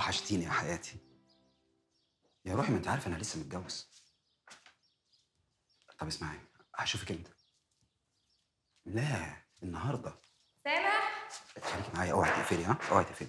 وحشتيني يا حياتي يا روحي ما انت عارف انا لسه متجوز طب اسمعي هشوفك امتى لا النهارده سامح خليكي معايا اوعي تقفلي ها اوعي تقفلي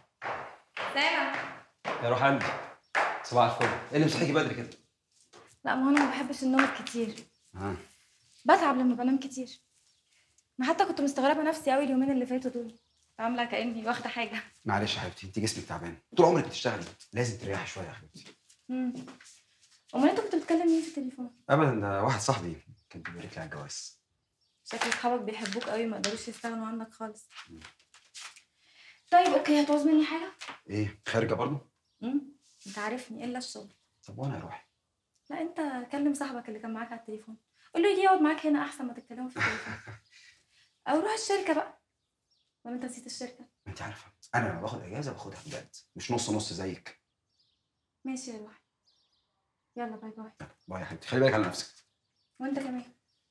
سامح يا روح قلبي صباح الفل ايه اللي مصحيكي بدري كده لا ما هو انا ما بحبش النوم الكتير ها بتعب لما بنام كتير ما حتى كنت مستغربه نفسي قوي اليومين اللي فاتوا دول عامله كاني واخده حاجه معلش يا حبيبتي انت جسمك تعبان طول عمرك بتشتغلي لازم تريحي شويه يا حبيبتي امم امال انت كنت بتكلم مين في التليفون ابدا ده واحد صاحبي كان بيبارك لي على الجواز شكل اصحابك بيحبوك قوي ما يقدروش يستغنوا عنك خالص طيب اوكي هتعوز مني حاجه ايه خارجه برضه امم انت عارفني الا الشغل طب وانا يا روحي لا انت كلم صاحبك اللي كان معاك على التليفون قول له يجي يقعد معاك هنا احسن ما تتكلموا في التليفون او روح الشركه بقى ما انت نسيت الشركه ما انت عارفه انا لما باخد اجازه باخدها بجد مش نص نص زيك ماشي يا روحي يلا باي باي باي يا حبيبتي خلي بالك على نفسك وانت كمان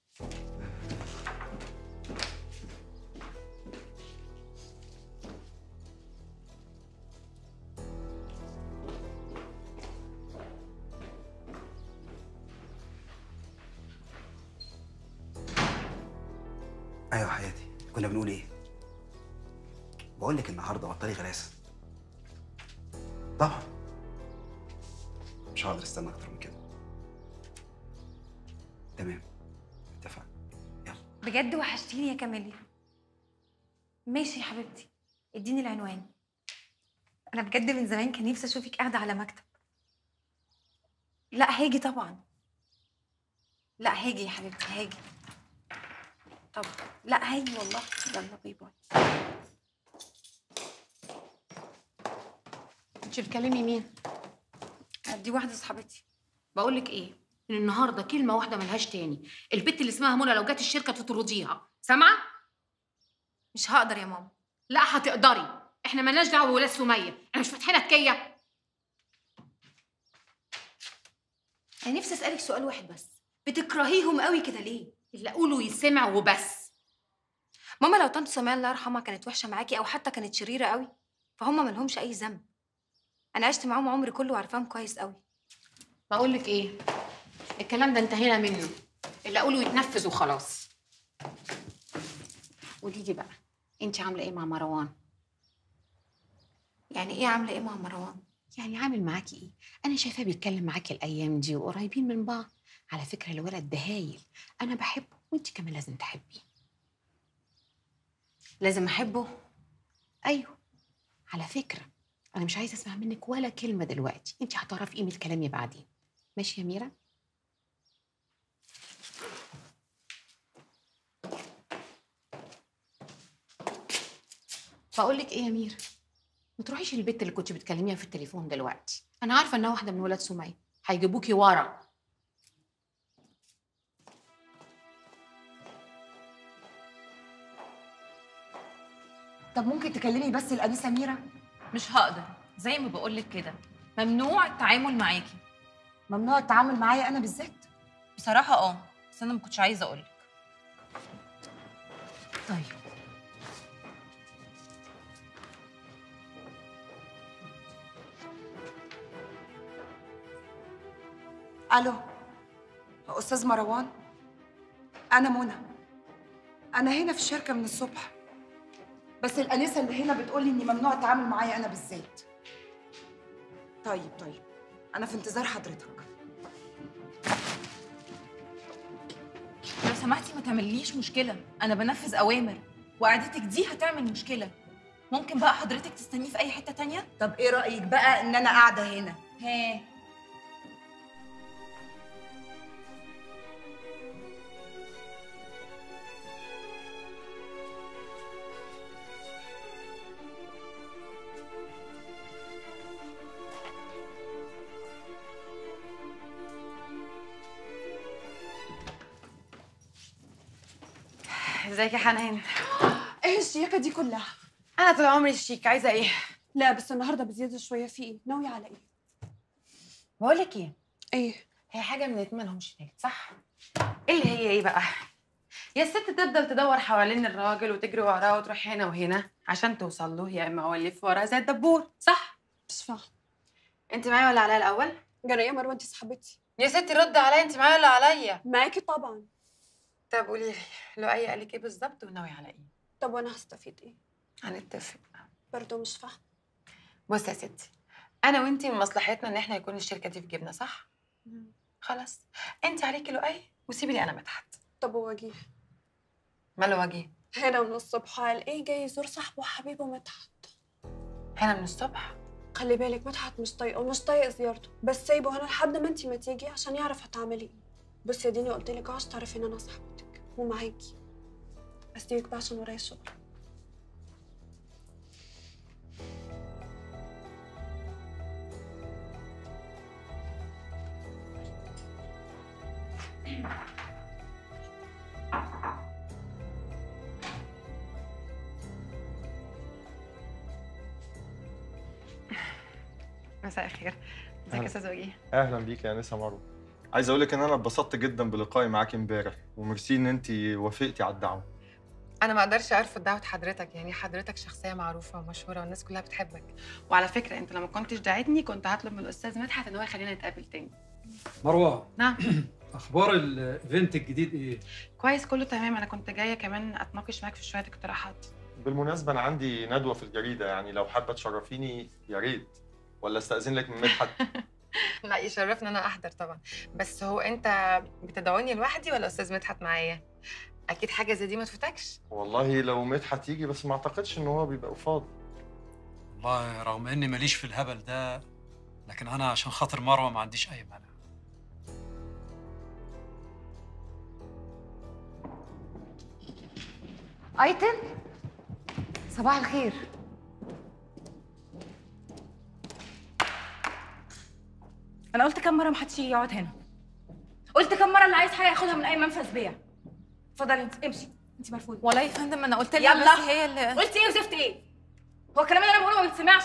ايوه يا حياتي كنا بنقول ايه بقول لك النهارده بطلي غلاسه طبعا مش هقدر استنى اكتر من كده تمام اتفقنا يلا بجد وحشتيني يا كاميليا ماشي يا حبيبتي اديني العنوان انا بجد من زمان كان نفسي اشوفك قاعده على مكتب لا هاجي طبعا لا هاجي يا حبيبتي هاجي طب لا هاجي والله يلا باي باي انت بتكلمي مين؟ دي واحده صاحبتي بقول لك ايه؟ من النهارده كلمه واحده ملهاش تاني، البت اللي اسمها منى لو جت الشركه تطرديها، سامعه؟ مش هقدر يا ماما لا هتقدري، احنا مالناش دعوه بولاد سميه، احنا مش فاتحينها تكيه. انا نفسي اسالك سؤال واحد بس بتكرهيهم قوي كده ليه اللي اقوله يسمع وبس. ماما لو طنط سمية الله يرحمها كانت وحشه معاكي او حتى كانت شريره قوي فهم مالهمش اي ذنب انا عشت معاهم عمري كله وعارفاهم كويس قوي بقول لك ايه؟ الكلام ده انتهينا منه، اللي اقوله يتنفذ وخلاص. قولي لي بقى، انت عامله ايه مع مروان؟ يعني ايه عامله ايه مع مروان يعني عامل معاكي ايه؟ أنا شايفاه بيتكلم معاكي الأيام دي وقريبين من بعض، على فكرة الولد ده هايل، أنا بحبه وأنت كمان لازم تحبيه. لازم أحبه؟ أيوه. على فكرة أنا مش عايزة أسمع منك ولا كلمة دلوقتي، أنت هتعرفي قيمة كلامي بعدين. ماشي يا ميرا؟ بقول لك إيه يا ميرا؟ ما تروحيش البيت اللي كنت بتكلميها في التليفون دلوقتي انا عارفه انها واحده من ولاد سميه هيجيبوكي ورا طب ممكن تكلمي بس الانسه ميرا مش هقدر زي ما بقولك كده ممنوع التعامل معاكي ممنوع التعامل معايا انا بالذات بصراحه اه بس انا ما كنتش عايزه اقولك طيب الو استاذ مروان انا منى انا هنا في الشركه من الصبح بس الانسه اللي هنا بتقول لي اني ممنوع التعامل معايا انا بالذات طيب طيب انا في انتظار حضرتك لو سمحتي ما تعمليش مشكله انا بنفذ اوامر وقعدتك دي هتعمل مشكله ممكن بقى حضرتك تستنيه في اي حته تانية طب ايه رايك بقى ان انا قاعده هنا ها ازيك يا حنان ايه الشياكه دي كلها انا طول عمري شيك عايزه ايه لا بس النهارده بزياده شويه في ايه ناويه على ايه بقول لك ايه ايه هي حاجه من اتنين لهمش تالت صح اللي هي ايه بقى يا الست تفضل تدور حوالين الراجل وتجري وراه وتروح هنا وهنا عشان توصل له يا اما هو يلف وراها زي الدبور صح مش فاهم انت معايا ولا عليا الاول جرى مروه انت صاحبتي يا ستي رد عليا انت معايا ولا عليا معاكي طبعا طب قولي لي لؤي قال لك ايه بالظبط وناوي على ايه طب وانا هستفيد ايه هنتفق برضه مش فاهم بصي يا ستي انا وانتي من مصلحتنا ان احنا يكون الشركه دي في جيبنا صح خلاص انت عليكي لؤي وسيبي لي انا مدحت طب وجيه ماله وجيه هنا من الصبح قال ايه جاي يزور صاحبه وحبيبه مدحت هنا من الصبح خلي بالك مدحت مش طايقه ومش طايق زيارته بس سايبه هنا لحد ما انت ما تيجي عشان يعرف هتعملي ايه بصي يا ديني قلت لك عشان تعرفي ان انا صاحبتك ومعاكي اسيبك بقى عشان ورايا شغل مساء الخير ازيك يا أهلا. استاذ وجيه اهلا بيك يا انسه مروه عايز اقول لك ان انا اتبسطت جدا بلقائي معاكي امبارح وميرسي ان انت وافقتي على الدعوه انا ما اقدرش ارفض دعوه حضرتك يعني حضرتك شخصيه معروفه ومشهوره والناس كلها بتحبك وعلى فكره انت لما كنتش دعيتني كنت هطلب من الاستاذ مدحت ان هو يخلينا نتقابل تاني مروه نعم اخبار الايفنت الجديد ايه كويس كله تمام انا كنت جايه كمان اتناقش معاك في شويه اقتراحات بالمناسبه انا عندي ندوه في الجريده يعني لو حابه تشرفيني يا ريت ولا استاذن لك من مدحت لا يشرفني انا احضر طبعا بس هو انت بتدعوني لوحدي ولا استاذ مدحت معايا اكيد حاجه زي دي ما تفوتكش والله لو مدحت يجي بس ما اعتقدش ان هو بيبقى فاضي والله رغم اني ماليش في الهبل ده لكن انا عشان خاطر مروه ما عنديش اي مانع ايتن صباح الخير انا قلت كم مره محدش يجي يقعد هنا قلت كم مره اللي عايز حاجه ياخدها من اي منفذ بيع اتفضلي انت امشي انت مرفوضه والله يا فندم انا قلت لها يلا. بس هي اللي قلت ايه وزفت ايه هو الكلام اللي انا بقوله ما بيتسمعش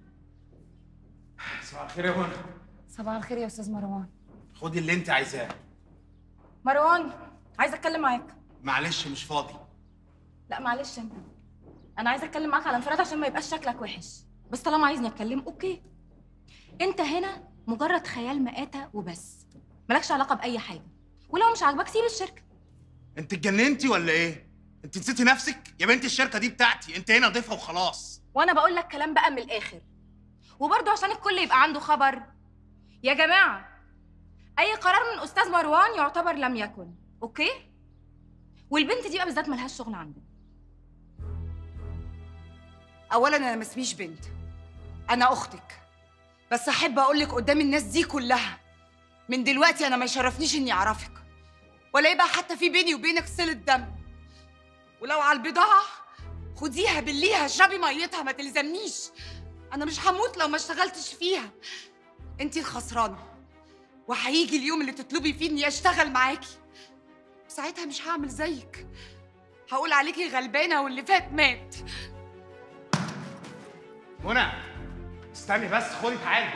صباح الخير يا منى صباح الخير يا استاذ مروان خدي اللي انت عايزاه مروان عايزه اتكلم معاك معلش مش فاضي لا معلش انت انا عايزه اتكلم معاك على انفراد عشان ما يبقاش شكلك وحش بس طالما عايزني اتكلم اوكي انت هنا مجرد خيال مآتة وبس مالكش علاقه باي حاجه ولو مش عاجبك سيب الشركه انت اتجننتي ولا ايه؟ انت نسيتي نفسك؟ يا بنتي الشركه دي بتاعتي، انت هنا ضيفه وخلاص. وانا بقول لك كلام بقى من الاخر وبرضه عشان الكل يبقى عنده خبر يا جماعه اي قرار من استاذ مروان يعتبر لم يكن اوكي والبنت دي بقى بالذات ملهاش شغل عندنا اولا انا ما اسميش بنت انا اختك بس احب اقول لك قدام الناس دي كلها من دلوقتي انا ما يشرفنيش اني اعرفك ولا يبقى حتى في بيني وبينك صله دم ولو على البضاعه خديها بليها اشربي ميتها ما تلزمنيش انا مش هموت لو ما اشتغلتش فيها انتي الخسرانه وهيجي اليوم اللي تطلبي فيه اني اشتغل معاكي ساعتها مش هعمل زيك هقول عليكي غلبانه واللي فات مات منى استني بس خدي تعالي.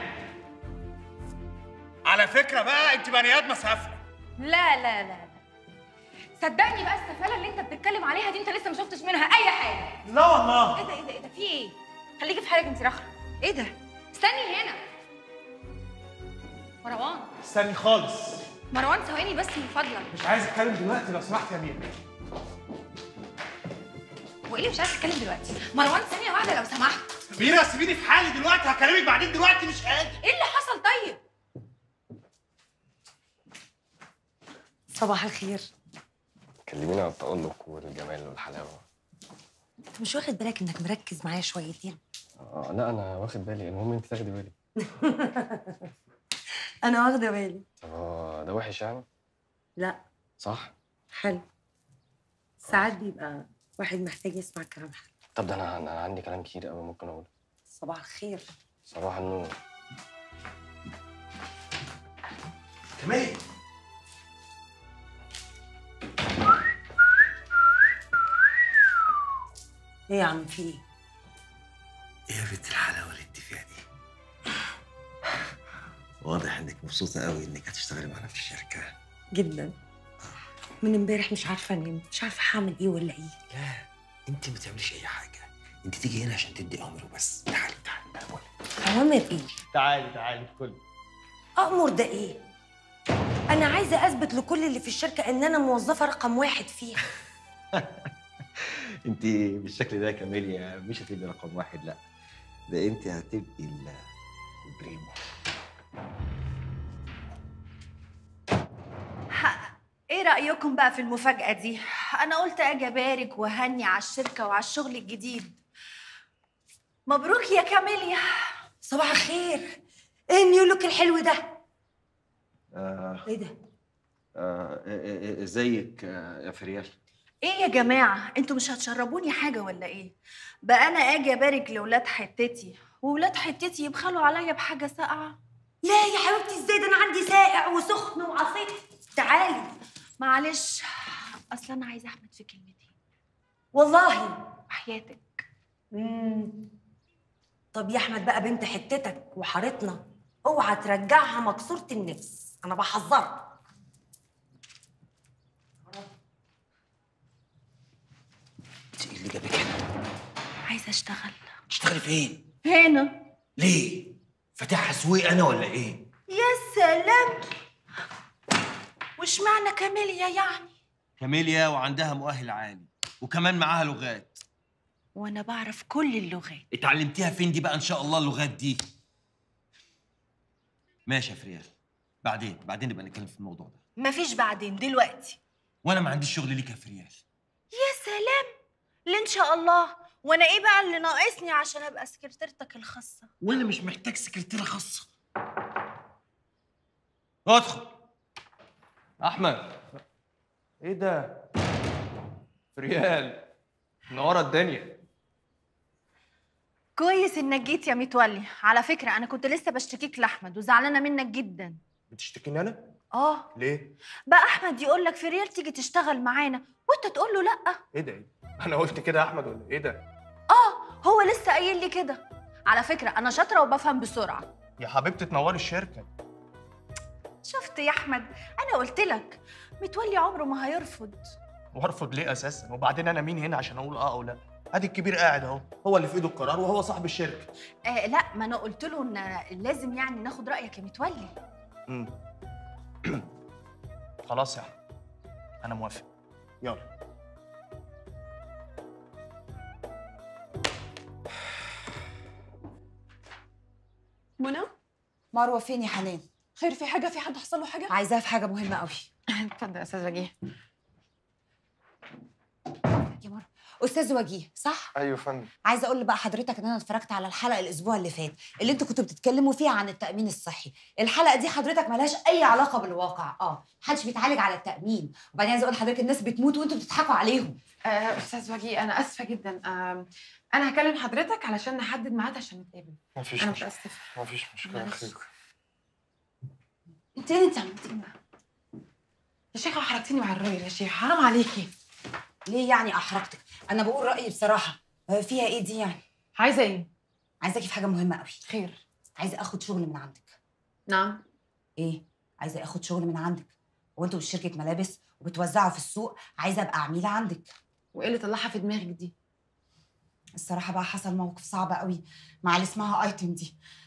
على فكره بقى انت بني ادمه سافله. لا لا لا لا صدقني بقى السفاله اللي انت بتتكلم عليها دي انت لسه ما شفتش منها اي حاجه لا والله. ايه ده ايه ده ايه ده في ايه خليكي في حالك انت رخرة ايه ده استني هنا مروان استني خالص. مروان ثواني بس من فضلك مش عايز اتكلم دلوقتي لو سمحت يا ميرا. وايه اللي مش عايز تتكلم دلوقتي مروان ثانيه واحده لو سمحت ميرا سيبيني في حالي دلوقتي هكلمك بعدين دلوقتي مش قادر. ايه اللي حصل طيب صباح الخير كلميني عن التألق والجمال والحلاوة انت مش واخد بالك انك مركز معايا شويتين آه لا أنا واخد بالي المهم أنت تاخدي بالي انا واخده بالي طب هو ده وحش يعني؟ لا صح؟ حلو ساعات بيبقى واحد محتاج يسمع كلام حلو طب ده أنا أنا عندي كلام كتير قوي ممكن أقوله صباح الخير صباح النور كمان ايه يا عم في ايه ايه يا بنت الحلاوه الاتفاق دي واضح انك مبسوطه قوي انك هتشتغلي معانا في الشركه جدا من امبارح مش عارفه انام مش عارفه هعمل ايه ولا ايه لا انت ما تعمليش اي حاجه انت تيجي هنا عشان تدي امر وبس تعالي تعالي انا بقول لك. اوامر ايه تعالي تعالي كل امر ده ايه انا عايزه اثبت لكل اللي في الشركه ان انا موظفه رقم واحد فيها انت بالشكل ده يا كاميليا مش هتبقي رقم واحد لا ده انت هتبقي ال- البريمو ايه رأيكم بقى في المفاجأة دي؟ أنا قلت أجي أبارك وأهني على الشركة وعلى الشغل الجديد. مبروك يا كاميليا. صباح الخير ايه النيو لوك الحلو ده آه ايه ده آه، آه، آه، ازيك آه، يا فريال إيه يا جماعة؟ أنتوا مش هتشربوني حاجة ولا إيه؟ بقى أنا أجي أبارك لولاد حتتي وولاد حتتي يبخلوا عليا بحاجة ساقعة؟ لا يا حبيبتي ازاي ده انا عندي ساقع وسخن وعصير تعالي معلش أصل أنا عايزة أحمد في كلمتين. والله وحياتك. مم. طب يا احمد بقى بنت حتتك وحارتنا اوعى ترجعها مكسوره النفس انا بحذرك انت ايه اللي جابك هنا؟ عايزة أشتغل. تشتغلي فين؟ هنا. ليه؟ فاتحها سويق انا ولا ايه؟ يا سلام وش معنى كاميليا يعني كاميليا وعندها مؤهل عالي وكمان معاها لغات وانا بعرف كل اللغات اتعلمتيها فين دي بقى ان شاء الله اللغات دي ماشي يا فريال بعدين بعدين نبقى نتكلم في الموضوع ده مفيش بعدين دلوقتي وانا ما عنديش شغل ليك يا فريال يا سلام اللي ان شاء الله وانا ايه بقى اللي ناقصني عشان ابقى سكرتيرتك الخاصه وانا مش محتاج سكرتيره خاصه ادخل احمد ايه ده فريال منوره الدنيا كويس انك جيت يا متولي على فكره انا كنت لسه بشتكيك لاحمد وزعلانه منك جدا بتشتكيني انا؟ اه ليه؟ بقى احمد يقول لك فريال تيجي تشتغل معانا وانت تقول له لا ايه ده؟ إيه ده؟ انا قلت كده يا احمد ولا ايه ده؟ اه هو لسه قايل لي كده على فكره انا شاطره وبفهم بسرعه يا حبيبتي تنوري الشركه شفت يا احمد انا قلت لك متولي عمره ما هيرفض وارفض ليه اساسا؟ وبعدين انا مين هنا عشان اقول اه او لا؟ ادي الكبير قاعد اهو هو اللي في ايده القرار وهو صاحب الشركه آه لا ما انا قلت له ان لازم يعني ناخد رايك يا متولي امم خلاص يا احمد انا موافق يلا منى مروه فين يا حنان خير في حاجه في حد حصل له حاجه عايزاها في حاجه مهمه قوي اتفضل يا استاذ وجيه يا مروه استاذ وجيه صح ايوه يا فندم عايزه اقول بقى حضرتك ان انا اتفرجت على الحلقه الاسبوع اللي فات اللي انتوا كنتوا بتتكلموا فيها عن التامين الصحي الحلقه دي حضرتك ملهاش اي علاقه بالواقع اه محدش بيتعالج على التامين وبعدين عايزه اقول لحضرتك الناس بتموت وانتوا بتضحكوا عليهم آه استاذ وجيه انا اسفه جدا آه انا هكلم حضرتك علشان نحدد ميعاد عشان نتقابل مفيش انا مشكله متاسفه مفيش مشكله معلش. خير انت ايه اللي انت عملتيه ده؟ يا شيخه حركتيني مع الراجل يا شيخ حرام عليكي ليه يعني احرجتك انا بقول رايي بصراحه آه، فيها ايه دي يعني عايزه ايه عايزاكي في حاجه مهمه قوي خير عايزه اخد شغل من عندك نعم ايه عايزه اخد شغل من عندك وانتوا مش شركه ملابس وبتوزعوا في السوق عايزه ابقى عميله عندك وايه اللي طلعها في دماغك دي الصراحه بقى حصل موقف صعب قوي مع اللي اسمها ايتم دي